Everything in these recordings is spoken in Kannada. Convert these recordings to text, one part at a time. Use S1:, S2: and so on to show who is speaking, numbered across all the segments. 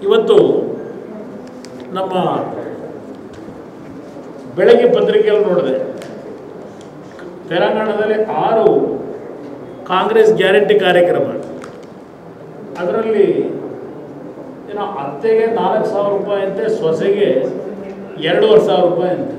S1: ಇವತ್ತು ನಮ್ಮ ಬೆಳಗ್ಗೆ ಪತ್ರಿಕೆಯಲ್ಲಿ ನೋಡಿದೆ ತೆಲಂಗಾಣದಲ್ಲಿ ಆರು ಕಾಂಗ್ರೆಸ್ ಗ್ಯಾರಂಟಿ ಕಾರ್ಯಕ್ರಮ ಅದರಲ್ಲಿ ಏನೋ ಅತ್ತೆಗೆ ನಾಲ್ಕು ಸಾವಿರ ರೂಪಾಯಿ ಅಂತೆ ಸೊಸೆಗೆ ಎರಡೂವರೆ ಸಾವಿರ ರೂಪಾಯಿ ಅಂತೆ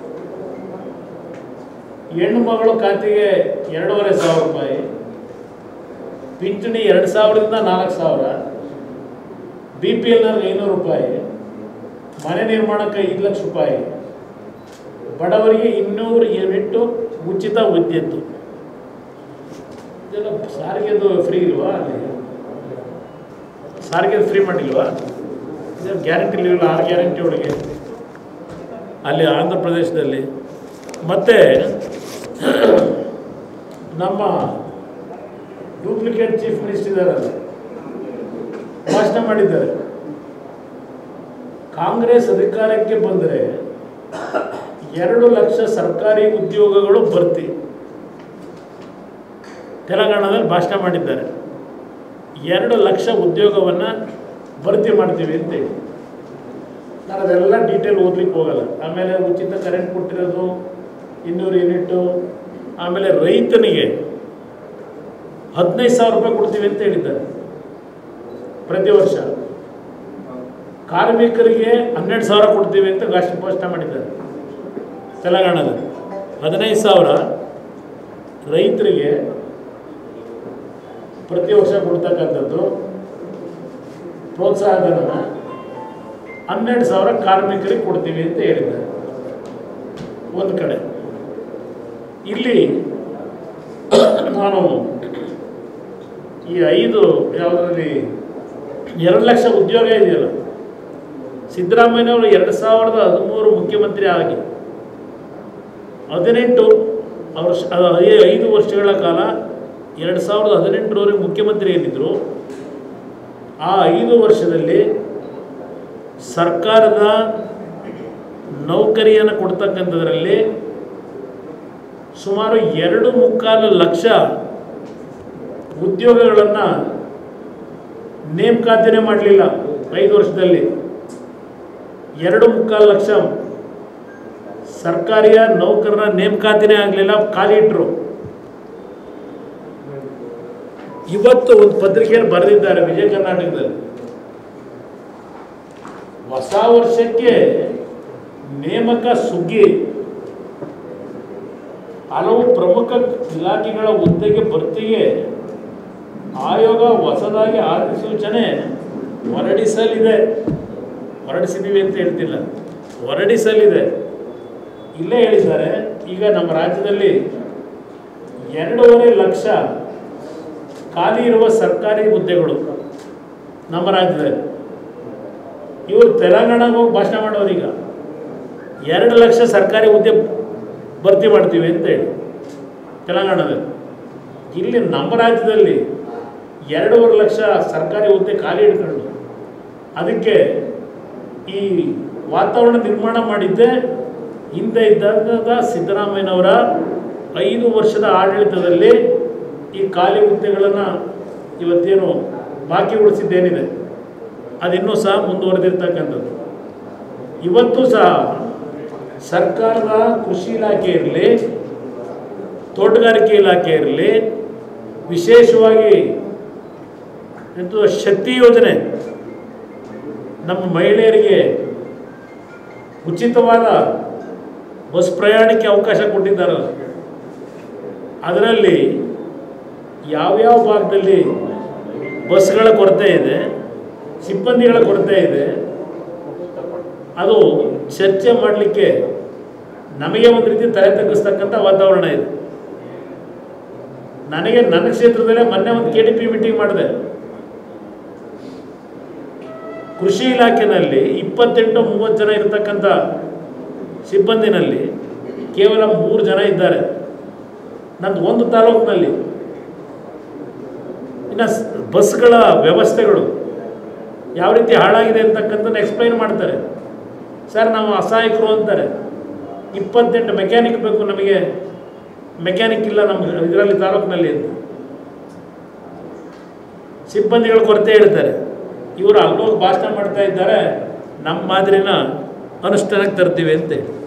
S1: ಹೆಣ್ಣು ಮಗಳು ಖಾತೆಗೆ ಎರಡೂವರೆ ಸಾವಿರ ರೂಪಾಯಿ ಪಿಂಚಣಿ ಎರಡು ಸಾವಿರದಿಂದ ನಾಲ್ಕು ಸಾವಿರ ಬಿ ಪಿ ಎಲ್ನವ್ರಿಗೆ ಐನೂರು ರೂಪಾಯಿ ಮನೆ ನಿರ್ಮಾಣಕ್ಕೆ ಐದು ಲಕ್ಷ ರೂಪಾಯಿ ಬಡವರಿಗೆ ಇನ್ನೂರು ಯೂನಿಟ್ಟು ಉಚಿತ ವಿದ್ಯುತ್ತು ಇದೆಲ್ಲ ಸಾರಿಗೆದು ಫ್ರೀ ಇಲ್ವಾ ಅಲ್ಲಿ ಸಾರಿಗೆದು ಫ್ರೀ ಮಾಡಿಲ್ವಾ ಇದು ಗ್ಯಾರಂಟಿ ಇರಲಿಲ್ಲ ಆರು ಗ್ಯಾರಂಟಿ ಒಳಗೆ ಅಲ್ಲಿ ಆಂಧ್ರ ಪ್ರದೇಶದಲ್ಲಿ ಮತ್ತು ನಮ್ಮ ಡೂಪ್ಲಿಕೇಟ್ ಚೀಫ್ ಮಿನಿಸ್ಟರ್ ಇದ್ದಾರಲ್ಲ ಭಾಷಣ ಮಾಡಿದ್ದಾರೆ ಕಾಂಗ್ರೆಸ್ ಅಧಿಕಾರಕ್ಕೆ ಬಂದರೆ ಎರಡು ಲಕ್ಷ ಸರ್ಕಾರಿ ಉದ್ಯೋಗಗಳು ಭರ್ತಿ ತೆಲಂಗಾಣದಲ್ಲಿ ಭಾಷಣ ಮಾಡಿದ್ದಾರೆ ಎರಡು ಲಕ್ಷ ಉದ್ಯೋಗವನ್ನು ಭರ್ತಿ ಮಾಡ್ತೀವಿ ಅಂತೇಳಿ ನಾನು ಅದೆಲ್ಲ ಡೀಟೇಲ್ ಓದ್ಲಿಕ್ಕೆ ಹೋಗಲ್ಲ ಆಮೇಲೆ ಉಚಿತ ಕರೆಂಟ್ ಕೊಟ್ಟಿರೋದು ಇನ್ನೂರು ಯೂನಿಟ್ಟು ಆಮೇಲೆ ರೈತನಿಗೆ ಹದಿನೈದು ಸಾವಿರ ರೂಪಾಯಿ ಕೊಡ್ತೀವಿ ಅಂತ ಹೇಳಿದ್ದಾರೆ ಪ್ರತಿ ವರ್ಷ ಕಾರ್ಮಿಕರಿಗೆ ಹನ್ನೆರಡು ಸಾವಿರ ಕೊಡ್ತೀವಿ ಅಂತ ಘೋಷ- ಘೋಷಣೆ ಮಾಡಿದ್ದಾರೆ ತೆಲಂಗಾಣದಲ್ಲಿ ಹದಿನೈದು ಸಾವಿರ ರೈತರಿಗೆ ಪ್ರತಿ ವರ್ಷ ಕೊಡ್ತಕ್ಕಂಥದ್ದು ಪ್ರೋತ್ಸಾಹಧನ ಹನ್ನೆರಡು ಸಾವಿರ ಕಾರ್ಮಿಕರಿಗೆ ಕೊಡ್ತೀವಿ ಅಂತ ಹೇಳಿದ್ದಾರೆ ಒಂದು ಕಡೆ ಇಲ್ಲಿ ನಾನು ಈ ಐದು ಯಾವುದರಲ್ಲಿ ಎರಡು ಲಕ್ಷ ಉದ್ಯೋಗ ಇದೆಯಲ್ಲ ಸಿದ್ದರಾಮಯ್ಯನವರು ಎರಡು ಸಾವಿರದ ಹದಿಮೂರು ಮುಖ್ಯಮಂತ್ರಿ ಆಗಿ ಹದಿನೆಂಟು ವರ್ಷ ಅದು ಐ- ಐದು ವರ್ಷಗಳ ಕಾಲ ಎರಡು ಸಾವಿರದ ಹದಿನೆಂಟರವರೆಗೆ ಮುಖ್ಯಮಂತ್ರಿ ಏನಿದ್ರು ಆ ಐದು ವರ್ಷದಲ್ಲಿ ಸರ್ಕಾರದ ನೌಕರಿಯನ್ನು ಕೊಡ್ತಕ್ಕಂಥದ್ರಲ್ಲಿ ಸುಮಾರು ಎರಡು ಮುಕ್ಕಾಲು ಲಕ್ಷ ಉದ್ಯೋಗಗಳನ್ನು ನೇಮಕಾತಿನೇ ಮಾಡಲಿಲ್ಲ ಐದು ವರ್ಷದಲ್ಲಿ ಎರಡು ಮುಕ್ಕಾಲು ಲಕ್ಷ ಸರ್ಕಾರಿಯ ನೌಕರರ ನೇಮಕಾತಿನೇ ಆಗಲಿಲ್ಲ ಖಾಲಿ ಇಟ್ಟರು ಇವತ್ತು ಒಂದು ಪತ್ರಿಕೆಯಲ್ಲಿ ಬರೆದಿದ್ದಾರೆ ವಿಜಯ ಕರ್ನಾಟಕದಲ್ಲಿ ಹೊಸ ವರ್ಷಕ್ಕೆ ನೇಮಕ ಸುಗ್ಗಿ ಹಲವು ಪ್ರಮುಖ ಇಲಾಖೆಗಳ ಹುದ್ದೆಗೆ ಭರ್ತಿಗೆ ಆಯೋಗ ಹೊಸದಾಗಿ ಅಧಿಸೂಚನೆ ಹೊರಡಿಸಲಿದೆ ಹೊರಡಿಸಿದ್ದೀವಿ ಅಂತ ಹೇಳ್ತಿಲ್ಲ ಹೊರಡಿಸಲಿದೆ ಇಲ್ಲೇ ಹೇಳಿದ್ದಾರೆ ಈಗ ನಮ್ಮ ರಾಜ್ಯದಲ್ಲಿ ಎರಡೂವರೆ ಲಕ್ಷ ಖಾಲಿ ಇರುವ ಸರ್ಕಾರಿ ಹುದ್ದೆಗಳು ನಮ್ಮ ರಾಜ್ಯದಲ್ಲಿ ಇವರು ತೆಲಂಗಾಣಗೆ ಹೋಗಿ ಭಾಷಣ ಮಾಡೋರು ಈಗ ಎರಡು ಲಕ್ಷ ಸರ್ಕಾರಿ ಹುದ್ದೆ ಭರ್ತಿ ಮಾಡ್ತೀವಿ ಅಂತ ಹೇಳಿ ತೆಲಂಗಾಣದಲ್ಲಿ ಇಲ್ಲಿ ನಮ್ಮ ರಾಜ್ಯದಲ್ಲಿ ಎರಡೂವರೆ ಲಕ್ಷ ಸರ್ಕಾರಿ ಹುದ್ದೆ ಖಾಲಿ ಇಟ್ಕೊಂಡು ಅದಕ್ಕೆ ಈ ವಾತಾವರಣ ನಿರ್ಮಾಣ ಮಾಡಿದ್ದೆ ಹಿಂದೆ ಇದ್ದಾಗ ಸಿದ್ದರಾಮಯ್ಯನವರ ಐದು ವರ್ಷದ ಆಡಳಿತದಲ್ಲಿ ಈ ಖಾಲಿ ಹುದ್ದೆಗಳನ್ನು ಇವತ್ತೇನು ಬಾಕಿ ಉಳಿಸಿದ್ದೇನಿದೆ ಅದಿನ್ನೂ ಸಹ ಮುಂದುವರೆದಿರ್ತಕ್ಕಂಥದ್ದು ಇವತ್ತು ಸಹ ಸರ್ಕಾರದ ಕೃಷಿ ಇಲಾಖೆ ಇರಲಿ ತೋಟಗಾರಿಕೆ ಇಲಾಖೆ ಇರಲಿ ವಿಶೇಷವಾಗಿ ಎಂತ ಶಕ್ತಿ ಯೋಜನೆ ನಮ್ಮ ಮಹಿಳೆಯರಿಗೆ ಉಚಿತವಾದ ಬಸ್ ಪ್ರಯಾಣಕ್ಕೆ ಅವಕಾಶ ಕೊಟ್ಟಿದ್ದಾರಲ್ಲ ಅದರಲ್ಲಿ ಯಾವ್ಯಾವ ಭಾಗದಲ್ಲಿ ಬಸ್ಗಳ ಕೊರತೆ ಇದೆ ಸಿಬ್ಬಂದಿಗಳ ಕೊರತೆ ಇದೆ ಅದು ಚರ್ಚೆ ಮಾಡಲಿಕ್ಕೆ ನಮಗೆ ಒಂದು ರೀತಿ ತಲೆ ತಗ್ಗಿಸ್ತಕ್ಕಂಥ ವಾತಾವರಣ ಇದೆ ನನಗೆ ನನ್ನ ಕ್ಷೇತ್ರದಲ್ಲೇ ಮೊನ್ನೆ ಒಂದು ಕೆ ಡಿ ಪಿ ಮೀಟಿಂಗ್ ಮಾಡಿದೆ ಕೃಷಿ ಇಲಾಖೆನಲ್ಲಿ ಇಪ್ಪತ್ತೆಂಟು ಮೂವತ್ತು ಜನ ಇರತಕ್ಕಂಥ ಸಿಬ್ಬಂದಿನಲ್ಲಿ ಕೇವಲ ಮೂರು ಜನ ಇದ್ದಾರೆ ನಂದು ಒಂದು ತಾಲೂಕಿನಲ್ಲಿ ಇನ್ನು ಸ್- ಬಸ್ಗಳ ವ್ಯವಸ್ಥೆಗಳು ಯಾವ ರೀತಿ ಹಾಳಾಗಿದೆ ಅಂತಕ್ಕಂಥದ್ದು ಎಕ್ಸ್ಪ್ಲೈನ್ ಮಾಡ್ತಾರೆ ಸರ್ ನಾವು ಅಸಹಾಯಕರು ಅಂತಾರೆ ಇಪ್ಪತ್ತೆಂಟು ಮೆಕ್ಯಾನಿಕ್ ಬೇಕು ನಮಗೆ ಮೆಕ್ಯಾನಿಕ್ ಇಲ್ಲ ನಮ್ಮ ಇದರಲ್ಲಿ ತಾಲೂಕಿನಲ್ಲಿ ಅಂತ ಸಿಬ್ಬಂದಿಗಳ ಕೊರತೆ ಹೇಳ್ತಾರೆ ಇವರು ಅಲ್ಲೋಗಿ ಭಾಷಣ ಮಾಡ್ತಾ ಇದ್ದಾರೆ ನಮ್ಮ ಮಾದರಿನ ಅನುಷ್ಠಾನಕ್ಕೆ ತರ್ತೀವಿ ಅಂತೇಳಿ